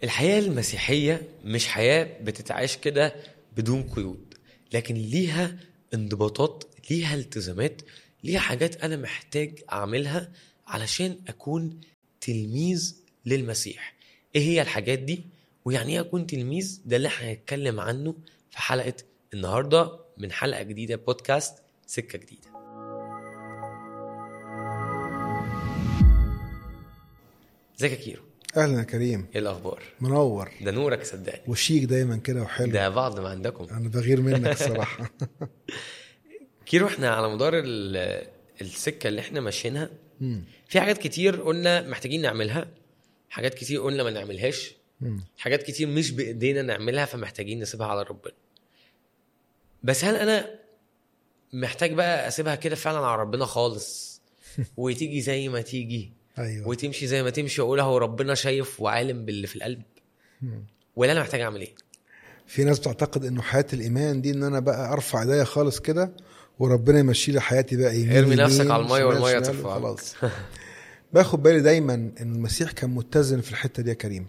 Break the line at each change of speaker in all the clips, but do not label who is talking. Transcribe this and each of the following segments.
الحياة المسيحية مش حياة بتتعاش كده بدون قيود لكن ليها انضباطات ليها التزامات ليها حاجات أنا محتاج أعملها علشان أكون تلميذ للمسيح إيه هي الحاجات دي ويعني إيه أكون تلميذ ده اللي احنا هنتكلم عنه في حلقة النهاردة من حلقة جديدة بودكاست سكة جديدة ازيك يا كيرو
اهلا يا كريم
ايه الاخبار
منور
ده نورك صدقني
وشيك دايما كده وحلو
ده بعض ما عندكم
انا بغير منك الصراحه
كيرو احنا على مدار ال- السكه اللي احنا ماشيينها
مم.
في حاجات كتير قلنا محتاجين نعملها حاجات كتير قلنا ما نعملهاش
مم.
حاجات كتير مش بايدينا نعملها فمحتاجين نسيبها على ربنا بس هل انا محتاج بقى اسيبها كده فعلا على ربنا خالص وتيجي زي ما تيجي
ايوه
وتمشي زي ما تمشي واقول هو ربنا شايف وعالم باللي في القلب
مم.
ولا انا محتاج اعمل ايه
في ناس بتعتقد انه حياه الايمان دي ان انا بقى ارفع ايديا خالص كده وربنا يمشي لي حياتي بقى يمين
ارمي
يمين،
نفسك على المية
شمال،
والمية
شمال،
ترفعك.
وخلاص باخد بالي دايما ان المسيح كان متزن في الحته دي يا كريم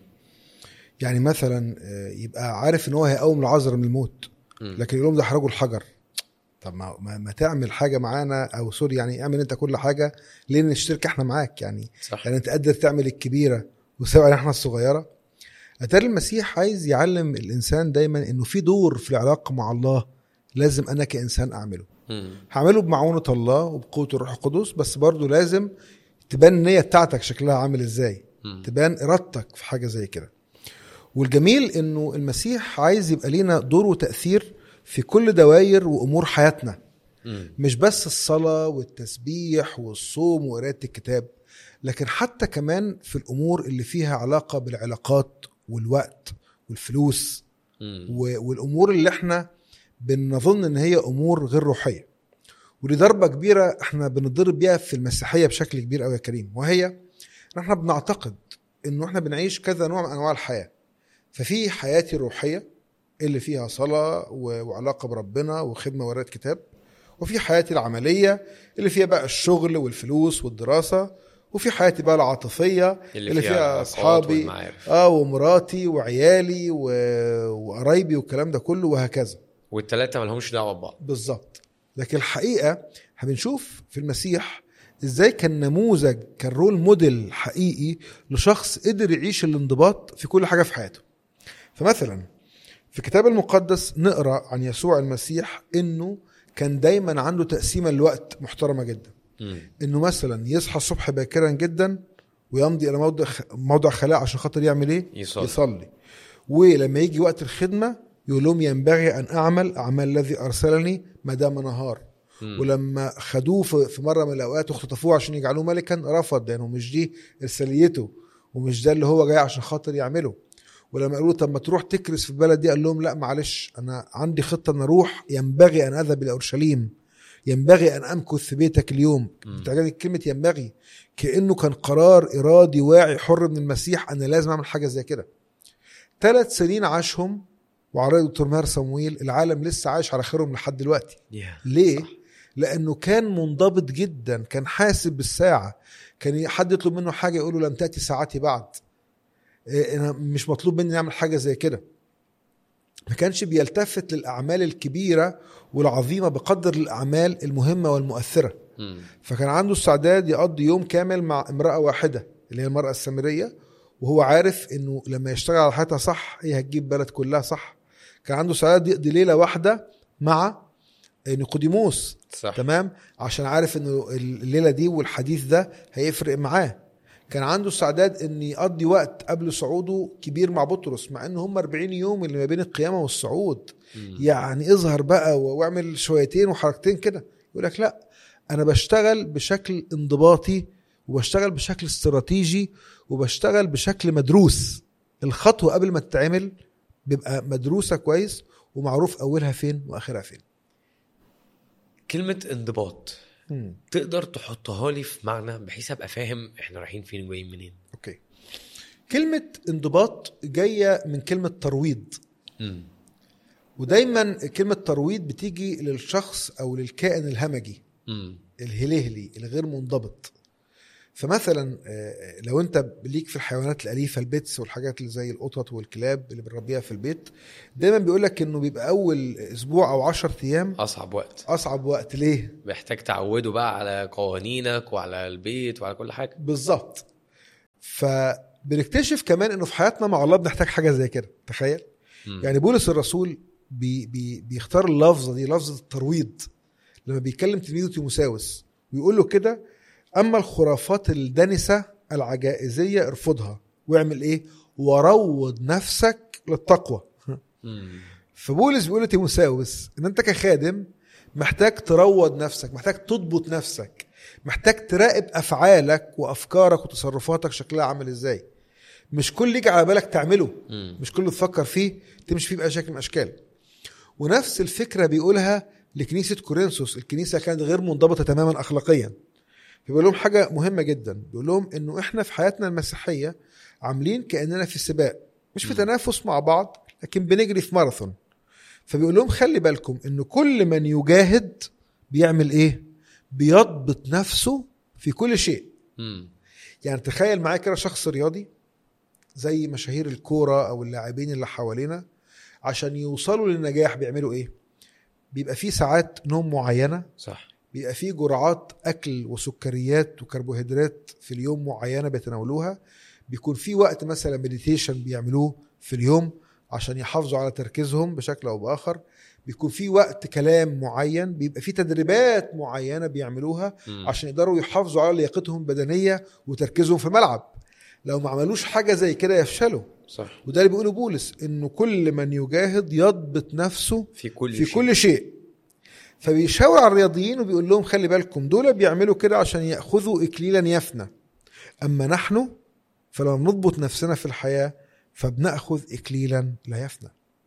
يعني مثلا آه، يبقى عارف ان هو هيقوم العذراء من الموت
مم.
لكن يقول لهم ده حرجوا الحجر طب ما, ما, ما تعمل حاجه معانا او سوري يعني اعمل انت كل حاجه ليه نشترك احنا معاك يعني
صح
يعني انت قادر تعمل الكبيره وسوي علينا احنا الصغيره اتاري المسيح عايز يعلم الانسان دايما انه في دور في العلاقه مع الله لازم انا كانسان اعمله
مم.
هعمله بمعونه الله وبقوه الروح القدس بس برضه لازم تبان النيه بتاعتك شكلها عامل ازاي
مم.
تبان ارادتك في حاجه زي كده والجميل انه المسيح عايز يبقى لينا دور وتاثير في كل دوائر وامور حياتنا
مم.
مش بس الصلاة والتسبيح والصوم وقراية الكتاب لكن حتى كمان في الأمور اللي فيها علاقة بالعلاقات والوقت والفلوس
مم.
و- والأمور اللي احنا بنظن إن هي أمور غير روحية ودي ضربة كبيرة احنا بنضرب بيها في المسيحية بشكل كبير قوي يا كريم وهي إن احنا بنعتقد إنه احنا بنعيش كذا نوع من أنواع الحياة ففي حياتي الروحية اللي فيها صلاة و- وعلاقة بربنا وخدمة وقراية كتاب وفي حياتي العملية اللي فيها بقى الشغل والفلوس والدراسة وفي حياتي بقى العاطفية اللي, فيها,
العلاقات
أصحابي
والمعارف.
اه ومراتي وعيالي و... وقرايبي والكلام ده كله وهكذا
والتلاتة مالهمش دعوة ببعض
بالظبط لكن الحقيقة احنا بنشوف في المسيح ازاي كان نموذج كان رول موديل حقيقي لشخص قدر يعيش الانضباط في كل حاجة في حياته فمثلا في الكتاب المقدس نقرا عن يسوع المسيح انه كان دايما عنده تقسيمه للوقت محترمه جدا
مم.
انه مثلا يصحى الصبح باكرا جدا ويمضي الى موضع موضع خلاء عشان خاطر يعمل ايه
يصلي.
يصلي ولما يجي وقت الخدمه يقول لهم ينبغي ان اعمل اعمال الذي ارسلني ما دام نهار
مم.
ولما خدوه في في مره من الاوقات واختطفوه عشان يجعلوه ملكا رفض لانه مش دي ارساليته ومش ده اللي هو جاي عشان خاطر يعمله ولما قالوا له طب ما تروح تكرس في البلد دي قال لهم لا معلش انا عندي خطه ان اروح ينبغي ان اذهب الى اورشليم ينبغي ان امكث في بيتك اليوم
مم.
بتعجبني كلمه ينبغي كانه كان قرار ارادي واعي حر من المسيح انا لازم اعمل حاجه زي كده ثلاث سنين عاشهم وعلى رأي دكتور ماهر صمويل العالم لسه عايش على خيرهم لحد دلوقتي
يا.
ليه؟
صح.
لانه كان منضبط جدا كان حاسب بالساعه كان حد يطلب منه حاجه يقول له لم تاتي ساعتي بعد إيه، انا مش مطلوب مني اعمل حاجه زي كده ما كانش بيلتفت للاعمال الكبيره والعظيمه بقدر الاعمال المهمه والمؤثره
مم.
فكان عنده استعداد يقضي يوم كامل مع امراه واحده اللي هي المراه السامريه وهو عارف انه لما يشتغل على حياتها صح هي هتجيب بلد كلها صح كان عنده استعداد يقضي ليله واحده مع نيقوديموس
صح
تمام عشان عارف انه الليله دي والحديث ده هيفرق معاه كان عنده استعداد ان يقضي وقت قبل صعوده كبير مع بطرس مع ان هم 40 يوم اللي ما بين القيامه والصعود
مم.
يعني اظهر بقى واعمل شويتين وحركتين كده يقول لك لا انا بشتغل بشكل انضباطي وبشتغل بشكل استراتيجي وبشتغل بشكل مدروس الخطوه قبل ما تتعمل بيبقى مدروسه كويس ومعروف اولها فين واخرها فين
كلمة انضباط
مم.
تقدر تحطها لي في معنى بحيث ابقى فاهم احنا رايحين فين وجايين منين
اوكي كلمه انضباط جايه من كلمه ترويض
مم.
ودايما كلمه ترويض بتيجي للشخص او للكائن الهمجي
مم.
الهلهلي الغير منضبط فمثلا آه، لو انت ليك في الحيوانات الاليفه البيتس والحاجات اللي زي القطط والكلاب اللي بنربيها في البيت دايما بيقول لك انه بيبقى اول اسبوع او 10 ايام
اصعب وقت
اصعب وقت ليه
محتاج تعوده بقى على قوانينك وعلى البيت وعلى كل حاجه
بالظبط فبنكتشف كمان انه في حياتنا مع الله بنحتاج حاجه زي كده تخيل
مم.
يعني بولس الرسول بي بي بيختار اللفظه دي لفظه الترويض لما بيكلم تلميذه تيموساوس ويقول له كده اما الخرافات الدنسه العجائزيه ارفضها واعمل ايه وروض نفسك للتقوى
مم.
فبولس بيقول لتيموساوس ان انت كخادم محتاج تروض نفسك محتاج تضبط نفسك محتاج تراقب افعالك وافكارك وتصرفاتك شكلها عامل ازاي مش كل اللي يجي على بالك تعمله
مم.
مش كل اللي تفكر فيه تمشي فيه باي شكل من الاشكال ونفس الفكره بيقولها لكنيسه كورنثوس الكنيسه كانت غير منضبطه تماما اخلاقيا بيقول لهم حاجه مهمه جدا بيقول لهم انه احنا في حياتنا المسيحيه عاملين كاننا في سباق مش في
مم.
تنافس مع بعض لكن بنجري في ماراثون فبيقول لهم خلي بالكم انه كل من يجاهد بيعمل ايه بيضبط نفسه في كل شيء
مم.
يعني تخيل معايا كده شخص رياضي زي مشاهير الكوره او اللاعبين اللي حوالينا عشان يوصلوا للنجاح بيعملوا ايه بيبقى في ساعات نوم معينه
صح
بيبقى في جرعات اكل وسكريات وكربوهيدرات في اليوم معينه بيتناولوها بيكون في وقت مثلا مديتيشن بيعملوه في اليوم عشان يحافظوا على تركيزهم بشكل او باخر بيكون في وقت كلام معين بيبقى في تدريبات معينه بيعملوها
مم.
عشان يقدروا يحافظوا على لياقتهم البدنيه وتركيزهم في الملعب لو ما عملوش حاجه زي كده يفشلوا
صح
وده اللي بيقوله بولس انه كل من يجاهد يضبط نفسه
في كل
في
شيء.
كل شيء فبيشاور على الرياضيين وبيقول لهم خلي بالكم دول بيعملوا كده عشان ياخذوا اكليلا يفنى اما نحن فلما نضبط نفسنا في الحياه فبناخذ اكليلا لا يفنى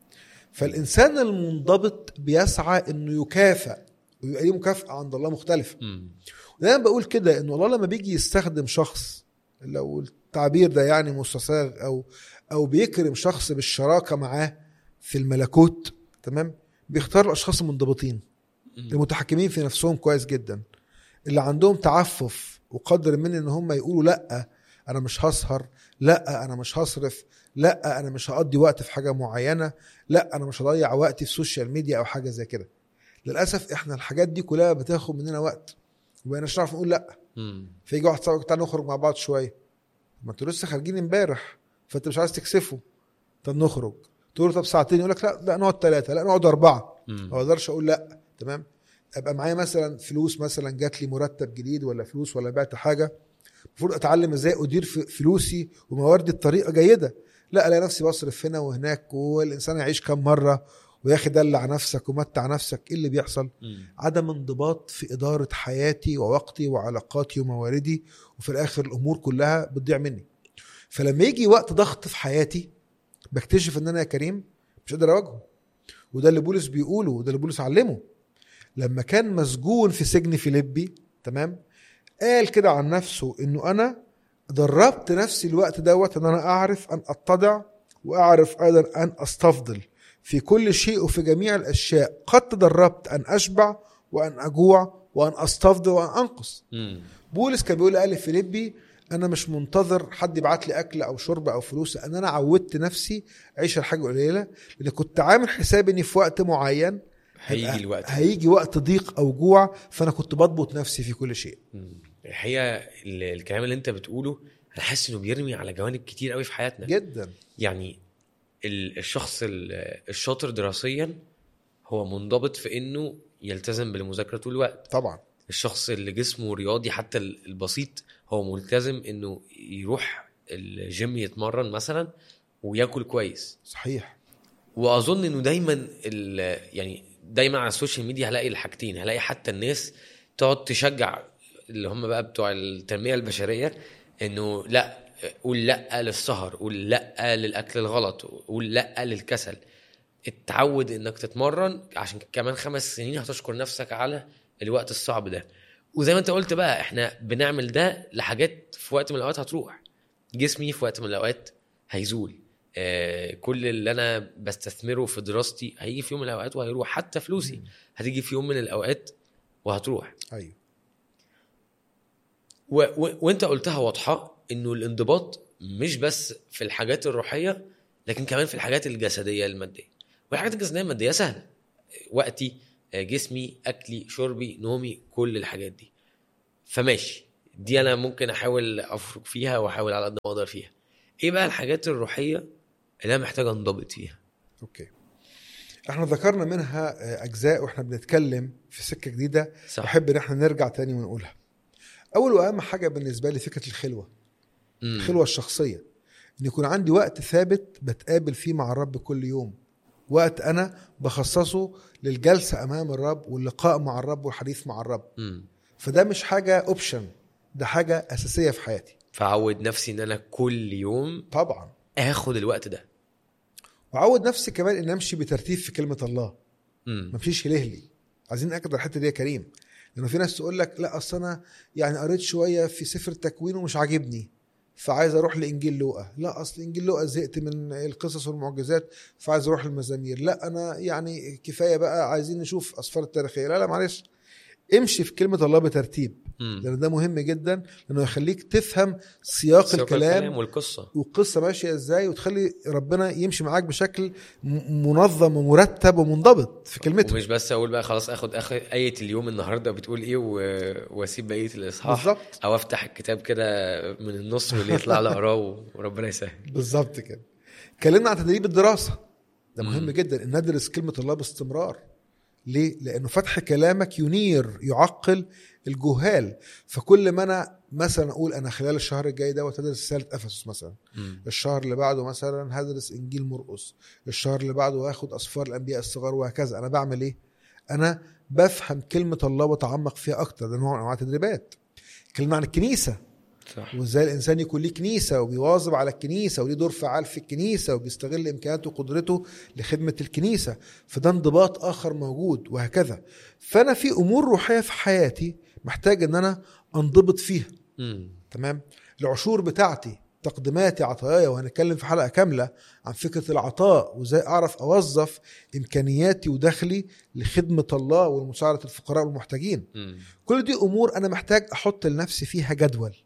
فالانسان المنضبط بيسعى انه يكافئ ويبقى ليه مكافاه عند الله مختلفه
مم.
ودايما بقول كده انه الله لما بيجي يستخدم شخص لو التعبير ده يعني مستساغ او او بيكرم شخص بالشراكه معاه في الملكوت تمام بيختار الاشخاص المنضبطين
مم.
المتحكمين في نفسهم كويس جدا اللي عندهم تعفف وقدر من ان هم يقولوا لا انا مش هسهر لا انا مش هصرف لا انا مش هقضي وقت في حاجه معينه لا انا مش هضيع وقتي في السوشيال ميديا او حاجه زي كده للاسف احنا الحاجات دي كلها بتاخد مننا وقت وبقيناش نعرف نقول لا
مم.
فيجي واحد صاحبك تعالى نخرج مع بعض شويه ما انتوا لسه خارجين امبارح فانت مش عايز تكسفه طب نخرج تقول له طب ساعتين يقول لك لا لا نقعد ثلاثه لا نقعد اربعه
مم.
ما اقدرش اقول لا تمام ابقى معايا مثلا فلوس مثلا جات لي مرتب جديد ولا فلوس ولا بعت حاجه المفروض اتعلم ازاي ادير في- فلوسي ومواردي بطريقه جيده لا الاقي نفسي بصرف هنا وهناك والانسان يعيش كم مره ويا اخي دلع نفسك ومتع نفسك ايه اللي بيحصل
مم.
عدم انضباط في اداره حياتي ووقتي وعلاقاتي ومواردي وفي الاخر الامور كلها بتضيع مني فلما يجي وقت ضغط في حياتي بكتشف ان انا يا كريم مش قادر اواجهه وده اللي بولس بيقوله وده اللي بولس علمه لما كان مسجون في سجن فيليبي تمام قال كده عن نفسه انه انا دربت نفسي الوقت دوت ان انا اعرف ان اتضع واعرف ايضا ان استفضل في كل شيء وفي جميع الاشياء قد تدربت ان اشبع وان اجوع وان استفضل وان انقص
مم.
بولس كان بيقول قال فيليبي انا مش منتظر حد يبعت لي اكل او شرب او فلوس ان انا عودت نفسي اعيش الحاجه قليله لان كنت عامل حسابي اني في وقت معين
هيجي
هيبقى-
الوقت
هيجي وقت ضيق او جوع فانا كنت بضبط نفسي في كل شيء
مم. الحقيقه ال- الكلام اللي انت بتقوله انا حاسس انه بيرمي على جوانب كتير قوي في حياتنا
جدا
يعني ال- الشخص ال- الشاطر دراسيا هو منضبط في انه يلتزم بالمذاكره طول الوقت
طبعا
الشخص اللي جسمه رياضي حتى ال- البسيط هو ملتزم انه يروح الجيم يتمرن مثلا وياكل كويس
صحيح
واظن انه دايما ال- يعني دايما على السوشيال ميديا هلاقي الحاجتين هلاقي حتى الناس تقعد تشجع اللي هم بقى بتوع التنميه البشريه انه لا قول لا للسهر قول لا للاكل الغلط قول لا للكسل اتعود انك تتمرن عشان كمان خمس سنين هتشكر نفسك على الوقت الصعب ده وزي ما انت قلت بقى احنا بنعمل ده لحاجات في وقت من الاوقات هتروح جسمي في وقت من الاوقات هيزول آه، كل اللي انا بستثمره في دراستي هيجي في يوم من الاوقات وهيروح حتى فلوسي هتيجي في يوم من الاوقات وهتروح
ايوه
و... و... وانت قلتها واضحه انه الانضباط مش بس في الحاجات الروحيه لكن كمان في الحاجات الجسديه الماديه والحاجات الجسديه الماديه سهله وقتي جسمي اكلي شربي نومي كل الحاجات دي فماشي دي انا ممكن احاول افرق فيها واحاول على قد ما اقدر فيها ايه بقى الحاجات الروحيه اللي انا محتاج انضبط فيها
اوكي احنا ذكرنا منها آه، اجزاء واحنا بنتكلم في سكه جديده
صح
بحب ان احنا نرجع تاني ونقولها اول واهم حاجه بالنسبه لي فكره الخلوه
مم.
الخلوه الشخصيه ان يكون عندي وقت ثابت بتقابل فيه مع الرب كل يوم وقت انا بخصصه للجلسه امام الرب واللقاء مع الرب والحديث مع الرب
مم.
فده مش حاجه اوبشن ده حاجه اساسيه في حياتي
فعود نفسي ان انا كل يوم
طبعا
اخد الوقت ده
وعود نفسي كمان ان امشي بترتيب في كلمه الله
مم.
ما امشيش لهلي عايزين ناكد على الحته دي يا كريم لانه في ناس تقول لك لا اصل انا يعني قريت شويه في سفر التكوين ومش عاجبني فعايز اروح لانجيل لوقا لا اصل انجيل لوقا زهقت من القصص والمعجزات فعايز اروح للمزامير لا انا يعني كفايه بقى عايزين نشوف اسفار التاريخيه لا لا معلش امشي في كلمه الله بترتيب
مم.
لان ده مهم جدا لانه يخليك تفهم سياق,
سياق
الكلام
والقصه
والقصه ماشيه ازاي وتخلي ربنا يمشي معاك بشكل م- منظم ومرتب ومنضبط في كلمته
ومش بس اقول بقى خلاص اخد اخر ايه اليوم النهارده بتقول ايه و... واسيب بقيه الاصحاح
بالظبط
او افتح الكتاب كده من النص واللي يطلع لي اقراه وربنا يسهل
بالظبط كده اتكلمنا عن تدريب الدراسه ده مهم
مم.
جدا ان ندرس كلمه الله باستمرار ليه لانه فتح كلامك ينير يعقل الجهال فكل ما انا مثلا اقول انا خلال الشهر الجاي دوت هدرس رساله افسس مثلا
مم.
الشهر اللي بعده مثلا هدرس انجيل مرقس الشهر اللي بعده هاخد اسفار الانبياء الصغار وهكذا انا بعمل ايه انا بفهم كلمه الله واتعمق فيها اكتر ده نوع من انواع التدريبات اتكلمنا عن الكنيسه
صح
وازاي الانسان يكون ليه كنيسه وبيواظب على الكنيسه وليه دور فعال في الكنيسه وبيستغل امكاناته وقدرته لخدمه الكنيسه فده انضباط اخر موجود وهكذا فانا في امور روحيه في حياتي محتاج ان انا انضبط فيها
مم.
تمام العشور بتاعتي تقديماتي عطاياي وهنتكلم في حلقه كامله عن فكره العطاء وازاي اعرف اوظف امكانياتي ودخلي لخدمه الله والمساعده الفقراء والمحتاجين
مم.
كل دي امور انا محتاج احط لنفسي فيها جدول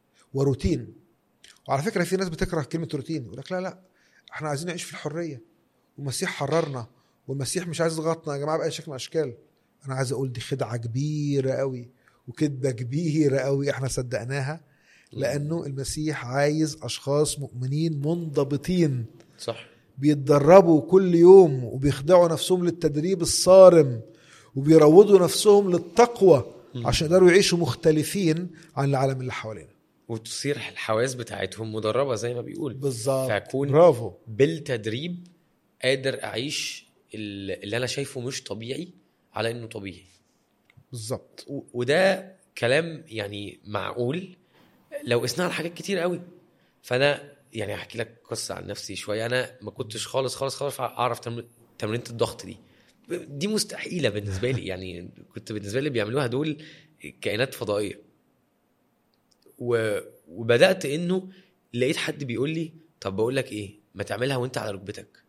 وروتين وعلى فكره في ناس بتكره كلمه روتين يقول لك لا لا احنا عايزين نعيش في الحريه والمسيح حررنا والمسيح مش عايز يضغطنا يا جماعه باي شكل من الاشكال انا عايز اقول دي خدعه كبيره قوي وكذبه كبيره قوي احنا صدقناها لانه المسيح عايز اشخاص مؤمنين منضبطين
صح
بيتدربوا كل يوم وبيخضعوا نفسهم للتدريب الصارم وبيروضوا نفسهم للتقوى
مم.
عشان يقدروا يعيشوا مختلفين عن العالم اللي حوالينا
وتصير الحواس بتاعتهم مدربه زي ما بيقول
بالظبط
فاكون
برافو
بالتدريب قادر اعيش ال- اللي انا شايفه مش طبيعي على انه طبيعي
بالظبط
و- وده كلام يعني معقول لو قسناه على حاجات كتير قوي فانا يعني هحكي لك قصه عن نفسي شويه انا ما كنتش خالص خالص خالص اعرف تمر- تمرينه الضغط دي دي مستحيله بالنسبه لي يعني كنت بالنسبه لي اللي بيعملوها دول كائنات فضائيه و... وبدات انه لقيت حد بيقول لي طب بقول لك ايه ما تعملها وانت على ركبتك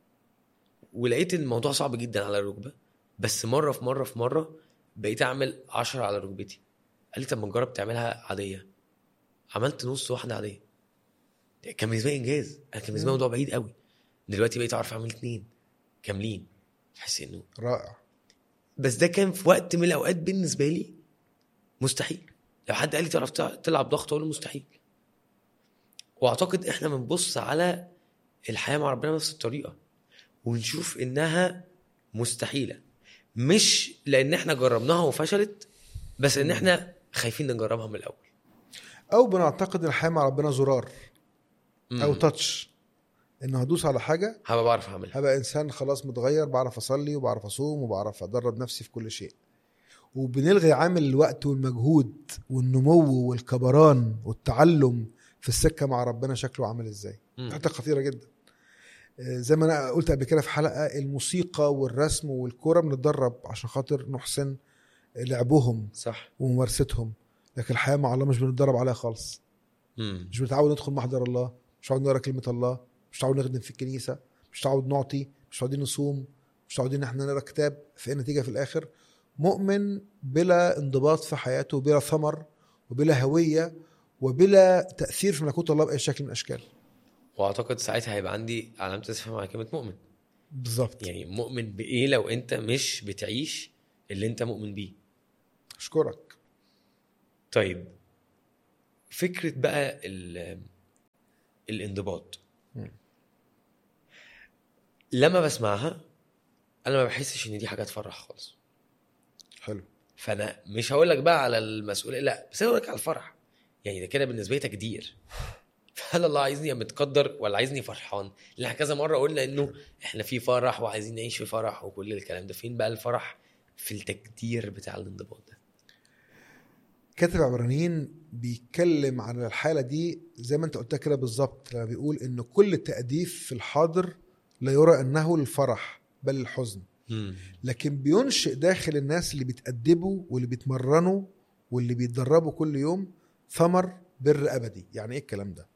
ولقيت الموضوع صعب جدا على الركبه بس مره في مره في مره بقيت اعمل عشرة على ركبتي قال لي طب ما تجرب تعملها عاديه عملت نص واحده عاديه كان بالنسبه لي انجاز انا كان بالنسبه لي الموضوع بعيد قوي دلوقتي بقيت اعرف اعمل اتنين كاملين تحس انه
رائع
بس ده كان في وقت من الاوقات بالنسبه لي مستحيل لو حد قال لي تعرف تع- تلعب ضغط اقول له مستحيل واعتقد احنا بنبص على الحياه مع ربنا بنفس الطريقه ونشوف انها مستحيله مش لان احنا جربناها وفشلت بس ان احنا خايفين نجربها من الاول
او بنعتقد ان الحياه مع ربنا زرار او
مم.
تاتش انه هدوس على حاجه
هبقى بعرف اعملها
هبقى انسان خلاص متغير بعرف اصلي وبعرف اصوم وبعرف ادرب نفسي في كل شيء وبنلغي عامل الوقت والمجهود والنمو والكبران والتعلم في السكه مع ربنا شكله عامل ازاي
مم.
حته خطيره جدا آه، زي ما انا قلت قبل كده في حلقه الموسيقى والرسم والكوره بنتدرب عشان خاطر نحسن لعبهم
صح
وممارستهم لكن الحياه مع الله مش بنتدرب عليها خالص
مم.
مش بنتعود ندخل محضر الله مش متعود نقرا كلمه الله مش متعود نخدم في الكنيسه مش متعود نعطي مش متعودين نصوم مش متعودين ان احنا نقرا كتاب في النتيجه في الاخر مؤمن بلا انضباط في حياته بلا ثمر وبلا هويه وبلا تاثير في ملكوت الله باي شكل من الاشكال
واعتقد ساعتها هيبقى عندي علامه استفهام على كلمه مؤمن
بالظبط
يعني مؤمن بايه لو انت مش بتعيش اللي انت مؤمن بيه
اشكرك
طيب فكره بقى ال- الانضباط
مم.
لما بسمعها انا ما بحسش ان دي حاجه تفرح خالص
حلو
فانا مش هقول لك بقى على المسؤوليه لا بس هقول لك على الفرح يعني ده كده بالنسبه لي تقدير فهل الله عايزني متقدر ولا عايزني فرحان؟ لان إحنا كذا مره قلنا انه احنا في فرح وعايزين نعيش في فرح وكل الكلام ده فين بقى الفرح في التقدير بتاع الانضباط ده؟
كاتب عبرانيين بيتكلم عن الحاله دي زي ما انت قلتها كده بالظبط لما بيقول ان كل تاديف في الحاضر لا يرى انه للفرح بل للحزن لكن بينشئ داخل الناس اللي بيتأدبوا واللي بيتمرنوا واللي بيتدربوا كل يوم ثمر بر ابدي يعني ايه الكلام ده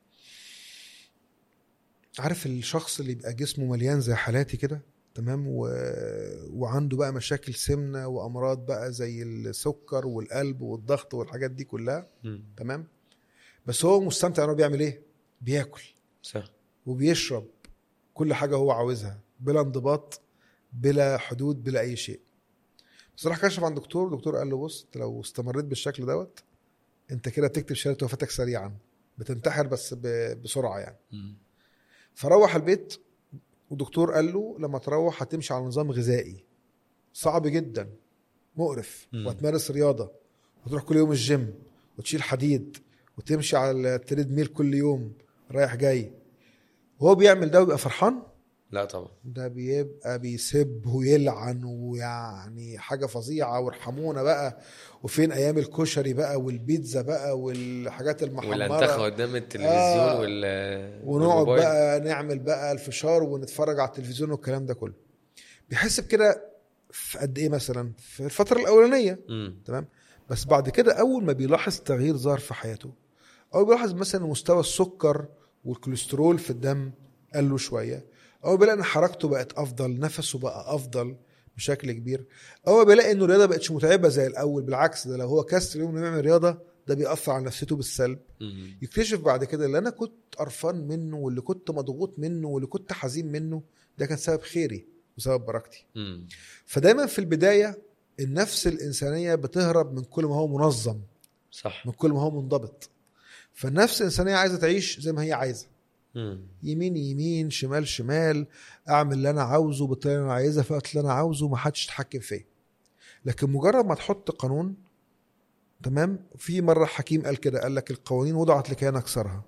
عارف الشخص اللي يبقى جسمه مليان زي حالاتي كده تمام و... وعنده بقى مشاكل سمنه وامراض بقى زي السكر والقلب والضغط والحاجات دي كلها
مم.
تمام بس هو مستمتع انه بيعمل ايه بياكل
صح
وبيشرب كل حاجه هو عاوزها بلا انضباط بلا حدود بلا اي شيء بس راح كشف عن دكتور دكتور قال له بص انت لو استمريت بالشكل دوت انت كده بتكتب شهاده وفاتك سريعا بتنتحر بس ب- بسرعه يعني
مم.
فروح البيت ودكتور قال له لما تروح هتمشي على نظام غذائي صعب جدا مقرف
مم.
وهتمارس رياضه وتروح كل يوم الجيم وتشيل حديد وتمشي على التريد ميل كل يوم رايح جاي وهو بيعمل ده ويبقى فرحان
لا طبعا
ده بيبقى بيسب ويلعن ويعني حاجه فظيعه وارحمونا بقى وفين ايام الكشري بقى والبيتزا بقى والحاجات المحمره
والانتخه قدام التلفزيون
آه.
وال
ونقعد
والموبايل.
بقى نعمل بقى الفشار ونتفرج على التلفزيون والكلام ده كله بيحس بكده في قد ايه مثلا في الفتره الاولانيه
مم.
تمام بس بعد كده اول ما بيلاحظ تغيير ظهر في حياته او بيلاحظ مثلا مستوى السكر والكوليسترول في الدم قل له شويه او بيلاقي ان حركته بقت افضل نفسه بقى افضل بشكل كبير او بيلاقي انه الرياضه بقتش متعبه زي الاول بالعكس ده لو هو كسر يوم إنه يعمل رياضه ده بيأثر على نفسيته بالسلب
مم.
يكتشف بعد كده اللي انا كنت قرفان منه واللي كنت مضغوط منه واللي كنت حزين منه ده كان سبب خيري وسبب بركتي
مم.
فدايما في البدايه النفس الانسانيه بتهرب من كل ما هو منظم
صح
من كل ما هو منضبط فالنفس الانسانيه عايزه تعيش زي ما هي عايزه
مم.
يمين يمين شمال شمال اعمل اللي انا عاوزه بالطريقه اللي انا عايزها في الوقت اللي انا عاوزه ما حدش يتحكم فيا لكن مجرد ما تحط قانون تمام في مره حكيم قال كده قال لك القوانين وضعت لكي نكسرها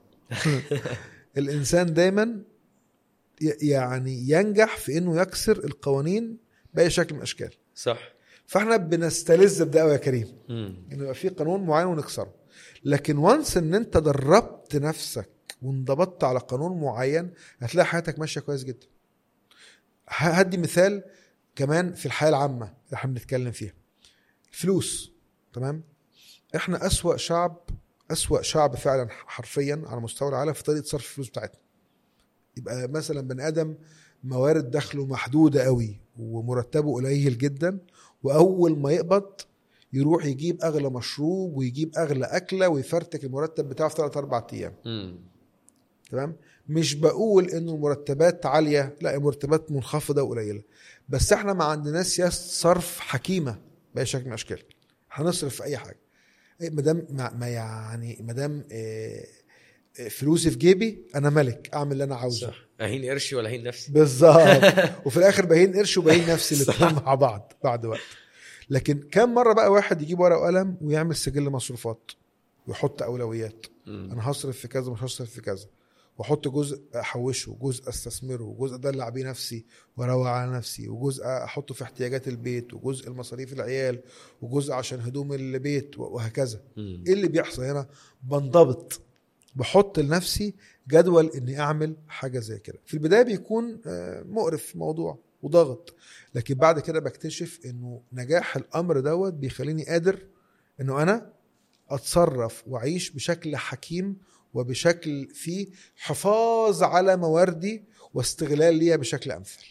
الانسان دايما ي- يعني ينجح في انه يكسر القوانين باي شكل من الاشكال
صح
فاحنا بنستلذ بده قوي يا كريم
مم.
انه يبقى في قانون معين ونكسره لكن وانس ان انت دربت نفسك وانضبطت على قانون معين هتلاقي حياتك ماشيه كويس جدا ه- هدي مثال كمان في الحياه العامه اللي احنا بنتكلم فيها الفلوس تمام احنا اسوا شعب اسوا شعب فعلا حرفيا على مستوى العالم في طريقه صرف الفلوس بتاعتنا يبقى مثلا بني ادم موارد دخله محدوده قوي ومرتبه قليل جدا واول ما يقبض يروح يجيب اغلى مشروب ويجيب اغلى اكله ويفرتك المرتب بتاعه في ثلاث اربع ايام
مم.
تمام مش بقول انه المرتبات عاليه لا المرتبات منخفضه وقليله بس احنا ما عندناش سياسه صرف حكيمه باي شكل من الاشكال هنصرف في اي حاجه ما دام ما ما يعني ما دام آه، آه، فلوسي في جيبي انا ملك اعمل اللي انا عاوزه
صح اهين قرشي ولا اهين نفسي
بالظبط وفي الاخر بهين قرش وبهين نفسي
صح.
الاثنين مع بعض بعد وقت لكن كم مره بقى واحد يجيب ورقه وقلم ويعمل سجل مصروفات ويحط اولويات
مم.
انا هصرف في كذا مش هصرف في كذا واحط جزء احوشه جزء استثمره وجزء ادلع بيه نفسي واروق على نفسي وجزء احطه في احتياجات البيت وجزء المصاريف العيال وجزء عشان هدوم البيت وهكذا
مم.
ايه اللي بيحصل هنا بنضبط بحط لنفسي جدول اني اعمل حاجه زي كده في البدايه بيكون آه، مقرف موضوع وضغط لكن بعد كده بكتشف انه نجاح الامر دوت بيخليني قادر انه انا اتصرف واعيش بشكل حكيم وبشكل فيه حفاظ على مواردي واستغلال ليها بشكل امثل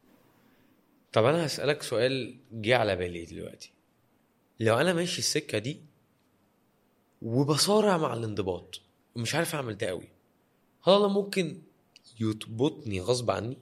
طب انا هسألك سؤال جه على بالي دلوقتي لو انا ماشي السكة دي وبصارع مع الانضباط ومش عارف اعمل ده قوي هل الله ممكن يضبطني غصب عني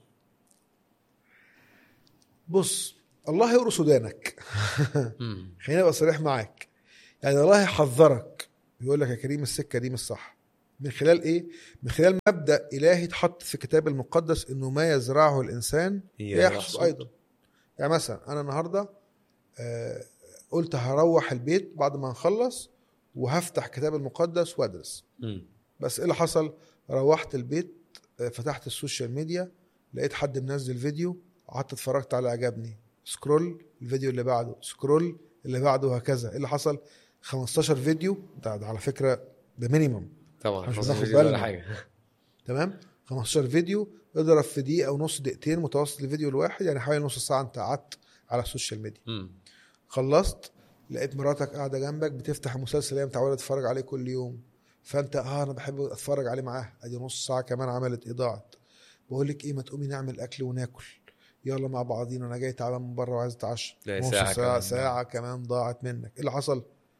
بص الله يقرص ودانك
مم.
خليني ابقى صريح معاك يعني الله يحذرك يقول لك يا كريم السكه دي مش صح من خلال ايه من خلال مبدا الهي اتحط في الكتاب المقدس انه ما يزرعه الانسان يحصد
يحصد.
ايضا يعني مثلا انا النهارده آه، قلت هروح البيت بعد ما نخلص وهفتح الكتاب المقدس وادرس
مم.
بس ايه اللي حصل روحت البيت آه، فتحت السوشيال ميديا لقيت حد منزل فيديو قعدت اتفرجت على عجبني سكرول الفيديو اللي بعده سكرول اللي بعده وهكذا ايه اللي حصل 15 فيديو ده, ده على فكره ده مينيمم
طبعا
مش
خلاص
بناخد
الفيديو ولا
بالنا.
حاجه
تمام 15 فيديو اضرب في دقيقه ونص دقيقتين متوسط الفيديو الواحد يعني حوالي نص ساعه انت قعدت على السوشيال ميديا
مم.
خلصت لقيت مراتك قاعده جنبك بتفتح المسلسل اللي هي متعوده تتفرج عليه كل يوم فانت اه انا بحب اتفرج عليه معاها ادي نص ساعه كمان عملت ايه ضاعت بقول لك ايه ما تقومي نعمل اكل وناكل يلا مع بعضينا انا جاي تعبان من بره وعايز اتعشى
لا،
نص
ساعة
ساعه
كمان
ساعه كمان ضاعت منك ايه اللي حصل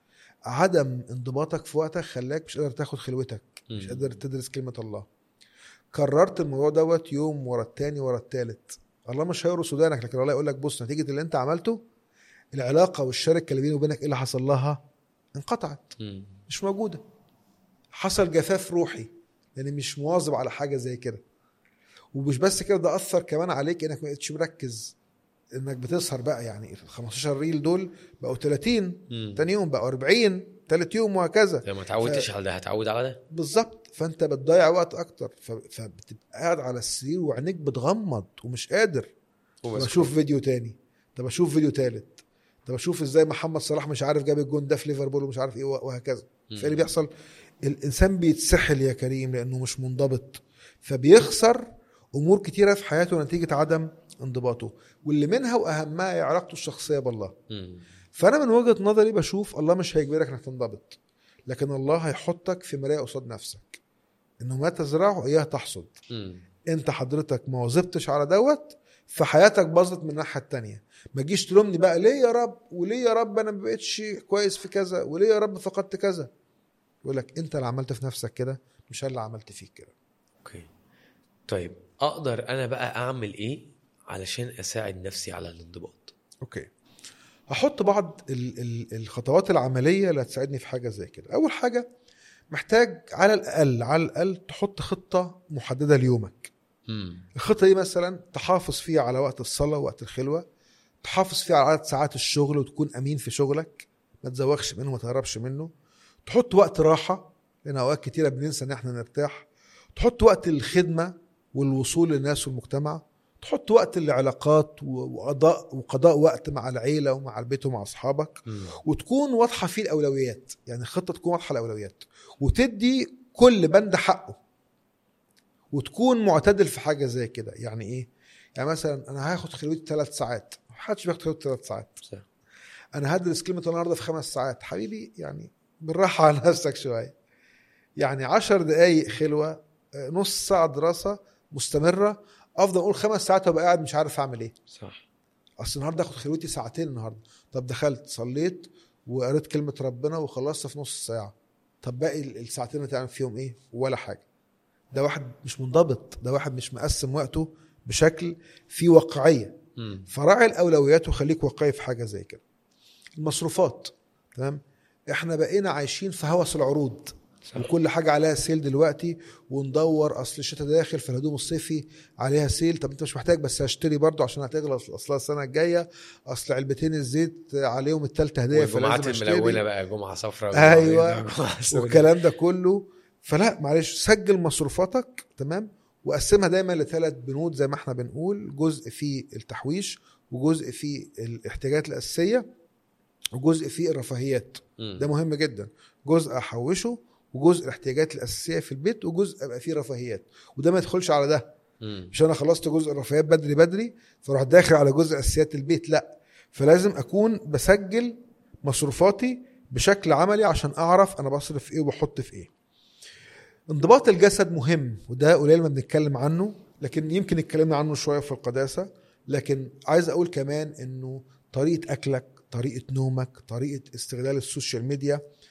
عدم انضباطك في وقتك خلاك مش قادر تاخد خلوتك مش
مم.
قادر تدرس كلمه الله كررت الموضوع دوت يوم ورا التاني ورا التالت الله مش هيقرص ودانك لكن الله يقول لك بص نتيجه اللي انت عملته العلاقه والشركه اللي بيني وبينك ايه اللي حصل لها انقطعت
مم.
مش موجوده حصل جفاف روحي لان مش مواظب على حاجه زي كده ومش بس كده ده اثر كمان عليك انك ما بقتش مركز انك بتسهر بقى يعني ال 15 ريل دول بقوا 30
مم.
تاني يوم بقوا 40 تالت يوم وهكذا
لو ما اتعودتش على ده هتعود على ده
بالظبط فانت بتضيع وقت اكتر ف- فبتبقى قاعد على السرير وعينيك بتغمض ومش قادر طب
وبس
اشوف فيديو تاني طب اشوف فيديو تالت طب اشوف ازاي محمد صلاح مش عارف جاب الجون ده في ليفربول ومش عارف ايه وهكذا
مم.
فايه اللي بيحصل الانسان بيتسحل يا كريم لانه مش منضبط فبيخسر امور كتيره في حياته نتيجه عدم انضباطه واللي منها واهمها هي علاقته الشخصيه بالله
مم.
فانا من وجهه نظري بشوف الله مش هيجبرك انك تنضبط لكن الله هيحطك في مرايه قصاد نفسك انه ما تزرعه اياه تحصد
مم.
انت حضرتك ما واظبتش على دوت فحياتك باظت من الناحيه التانية ما تجيش تلومني بقى ليه يا رب وليه يا رب انا ما بقتش كويس في كذا وليه يا رب فقدت كذا يقول لك انت اللي عملت في نفسك كده مش انا اللي عملت فيك كده
اوكي طيب اقدر انا بقى اعمل ايه علشان اساعد نفسي على الانضباط
اوكي هحط بعض ال- ال- الخطوات العمليه اللي هتساعدني في حاجه زي كده اول حاجه محتاج على الاقل على الاقل تحط خطه محدده ليومك
مم.
الخطه دي مثلا تحافظ فيها على وقت الصلاه ووقت الخلوه تحافظ فيها على عدد ساعات الشغل وتكون امين في شغلك ما تزوغش منه ما تهربش منه تحط وقت راحه لان اوقات كتيره بننسى ان احنا نرتاح تحط وقت الخدمه والوصول للناس والمجتمع تحط وقت العلاقات و- وقضاء وقضاء وقت مع العيله ومع البيت ومع اصحابك
مم.
وتكون واضحه فيه الاولويات يعني الخطه تكون واضحه الاولويات وتدي كل بند حقه وتكون معتدل في حاجه زي كده يعني ايه يعني مثلا انا هاخد خلوتي ثلاث ساعات محدش بياخد خلوته ثلاث ساعات
صح.
انا هدرس كلمه النهارده في خمس ساعات حبيبي يعني بالراحه على نفسك شويه يعني عشر دقايق خلوه آه، نص ساعه دراسه مستمره افضل اقول خمس ساعات وابقى قاعد مش عارف اعمل ايه
صح
اصل النهارده اخد خلوتي ساعتين النهارده طب دخلت صليت وقريت كلمه ربنا وخلصت في نص ساعه طب باقي ال- الساعتين اللي تعمل فيهم ايه ولا حاجه ده واحد مش منضبط ده واحد مش مقسم وقته بشكل فيه واقعيه
مم.
فراعي الاولويات وخليك واقعي في حاجه زي كده المصروفات تمام احنا بقينا عايشين في هوس العروض
صح.
وكل حاجه عليها سيل دلوقتي وندور اصل الشتاء داخل فالهدوم الصيفي عليها سيل طب انت مش محتاج بس هشتري برضو عشان هتغلى أصل- اصلها السنه الجايه اصل علبتين الزيت عليهم التالتة هديه
والجمعات
فلازم اشتري
الملونه بقى جمعه صفراء
أيوة.
والكلام
والكلام ده كله فلا معلش سجل مصروفاتك تمام وقسمها دايما لثلاث بنود زي ما احنا بنقول جزء في التحويش وجزء في الاحتياجات الاساسيه وجزء في الرفاهيات ده مهم جدا جزء احوشه وجزء الاحتياجات الاساسيه في البيت وجزء ابقى فيه رفاهيات وده ما يدخلش على ده مش انا خلصت جزء الرفاهيات بدري بدري فاروح داخل على جزء اساسيات البيت لا فلازم اكون بسجل مصروفاتي بشكل عملي عشان اعرف انا بصرف في ايه وبحط في ايه انضباط الجسد مهم وده قليل ما بنتكلم عنه لكن يمكن اتكلمنا عنه شويه في القداسه لكن عايز اقول كمان انه طريقه اكلك طريقه نومك طريقه استغلال السوشيال ميديا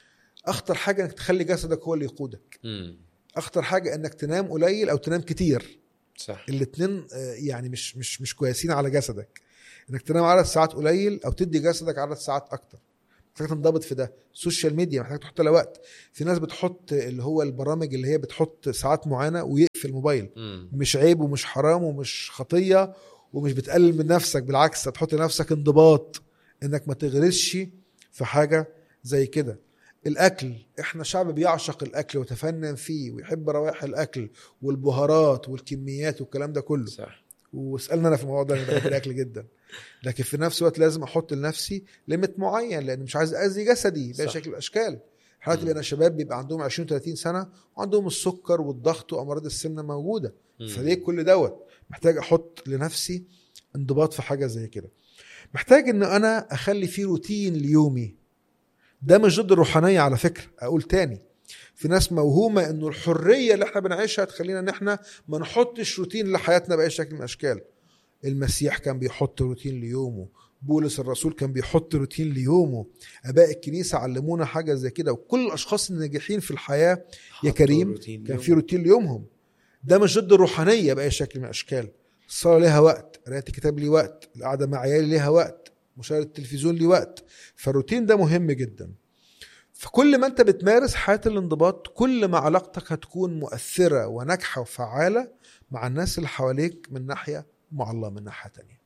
اخطر حاجه انك تخلي جسدك هو اللي يقودك
امم
اخطر حاجه انك تنام قليل او تنام كتير
صح
الاثنين يعني مش مش مش كويسين على جسدك انك تنام عدد ساعات قليل او تدي جسدك عدد ساعات اكتر محتاج تنضبط في ده السوشيال ميديا محتاج تحط لها وقت في ناس بتحط اللي هو البرامج اللي هي بتحط ساعات معينه ويقفل الموبايل
امم
مش عيب ومش حرام ومش خطيه ومش بتقلل من نفسك بالعكس هتحط لنفسك انضباط انك ما تغرسش في حاجه زي كده الاكل احنا شعب بيعشق الاكل ويتفنن فيه ويحب روائح الاكل والبهارات والكميات والكلام ده كله
صح
واسالنا انا في الموضوع ده انا بحب الاكل جدا لكن في نفس الوقت لازم احط لنفسي ليميت معين لان مش عايز اذي جسدي باي
صح.
شكل من الاشكال حالات
مم.
بين الشباب بيبقى عندهم 20 30 سنه وعندهم السكر والضغط وامراض السمنه موجوده
مم.
فليه كل دوت محتاج احط لنفسي انضباط في حاجه زي كده محتاج ان انا اخلي فيه روتين ليومي ده مش ضد الروحانيه على فكره اقول تاني في ناس موهومه انه الحريه اللي احنا بنعيشها تخلينا ان احنا ما نحطش روتين لحياتنا باي شكل من الاشكال المسيح كان بيحط روتين ليومه بولس الرسول كان بيحط روتين ليومه اباء الكنيسه علمونا حاجه زي كده وكل الاشخاص الناجحين في الحياه يا
حطوا
كريم
روتين
كان
يوم.
في روتين ليومهم ده مش ضد الروحانيه باي شكل من الاشكال الصلاه ليها وقت قراءه الكتاب ليه وقت القعده مع عيالي ليها وقت مشاهده التلفزيون ليه وقت فالروتين ده مهم جدا فكل ما انت بتمارس حياه الانضباط كل ما علاقتك هتكون مؤثره وناجحه وفعاله مع الناس اللي حواليك من ناحيه ومع الله من ناحيه تانية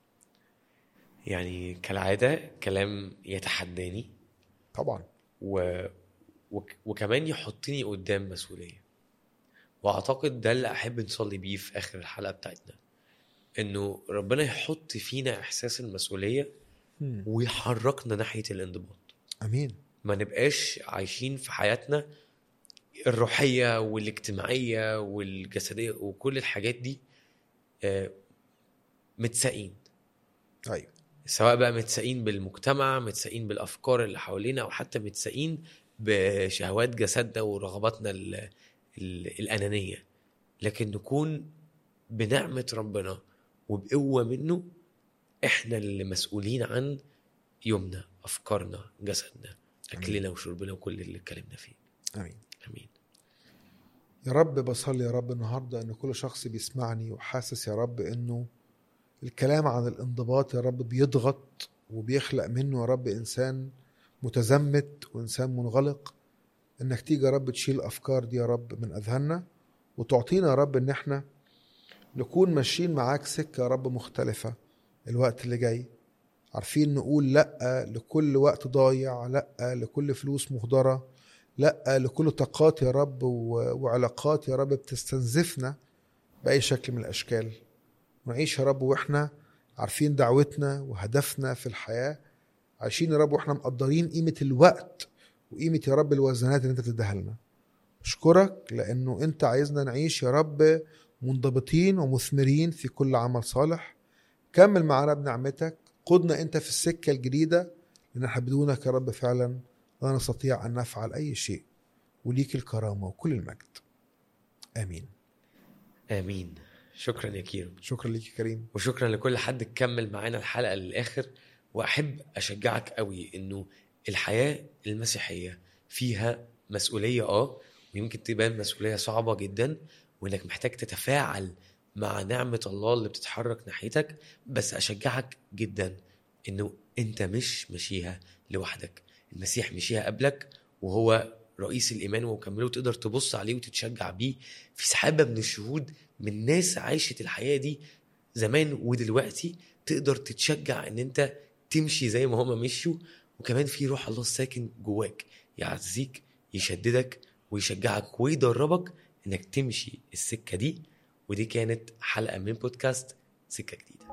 يعني كالعاده كلام يتحداني
طبعا
و... وك... وكمان يحطني قدام مسؤوليه واعتقد ده اللي احب نصلي بيه في اخر الحلقه بتاعتنا انه ربنا يحط فينا احساس المسؤوليه
مم.
ويحركنا ناحيه الانضباط
امين
ما نبقاش عايشين في حياتنا الروحيه والاجتماعيه والجسديه وكل الحاجات دي آه، متساقين
ايوه
سواء بقى متساقين بالمجتمع متساقين بالافكار اللي حوالينا او حتى متساقين بشهوات جسدنا ورغباتنا ال ال الانانيه لكن نكون بنعمه ربنا وبقوه منه احنا اللي مسؤولين عن يومنا افكارنا جسدنا اكلنا وشربنا وكل اللي اتكلمنا فيه
امين
امين
يا رب بصلي يا رب النهارده ان كل شخص بيسمعني وحاسس يا رب انه الكلام عن الانضباط يا رب بيضغط وبيخلق منه يا رب انسان متزمت وانسان منغلق انك تيجي يا رب تشيل الافكار دي يا رب من اذهاننا وتعطينا يا رب ان احنا نكون ماشيين معاك سكه يا رب مختلفه الوقت اللي جاي عارفين نقول لا لكل وقت ضايع لا لكل فلوس مهدره لا لكل طاقات يا رب و- وعلاقات يا رب بتستنزفنا بأي شكل من الأشكال نعيش يا رب وإحنا عارفين دعوتنا وهدفنا في الحياة عايشين يا رب وإحنا مقدرين قيمة الوقت وقيمة يا رب الوزنات اللي أنت بتديها لنا أشكرك لأنه أنت عايزنا نعيش يا رب منضبطين ومثمرين في كل عمل صالح كمل معنا بنعمتك قدنا أنت في السكة الجديدة لأن احنا بدونك يا رب فعلا لا نستطيع أن نفعل أي شيء وليك الكرامة وكل المجد آمين
امين شكرا يا كيرو
شكرا ليك يا كريم
وشكرا لكل حد كمل معانا الحلقه للاخر واحب اشجعك قوي انه الحياه المسيحيه فيها مسؤوليه اه ويمكن تبان مسؤوليه صعبه جدا وانك محتاج تتفاعل مع نعمه الله اللي بتتحرك ناحيتك بس اشجعك جدا انه انت مش ماشيها لوحدك المسيح مشيها قبلك وهو رئيس الايمان ومكمله تقدر تبص عليه وتتشجع بيه في سحابه من الشهود من ناس عاشت الحياه دي زمان ودلوقتي تقدر تتشجع ان انت تمشي زي ما هما مشوا وكمان في روح الله الساكن جواك يعزيك يشددك ويشجعك ويدربك انك تمشي السكه دي ودي كانت حلقه من بودكاست سكه جديده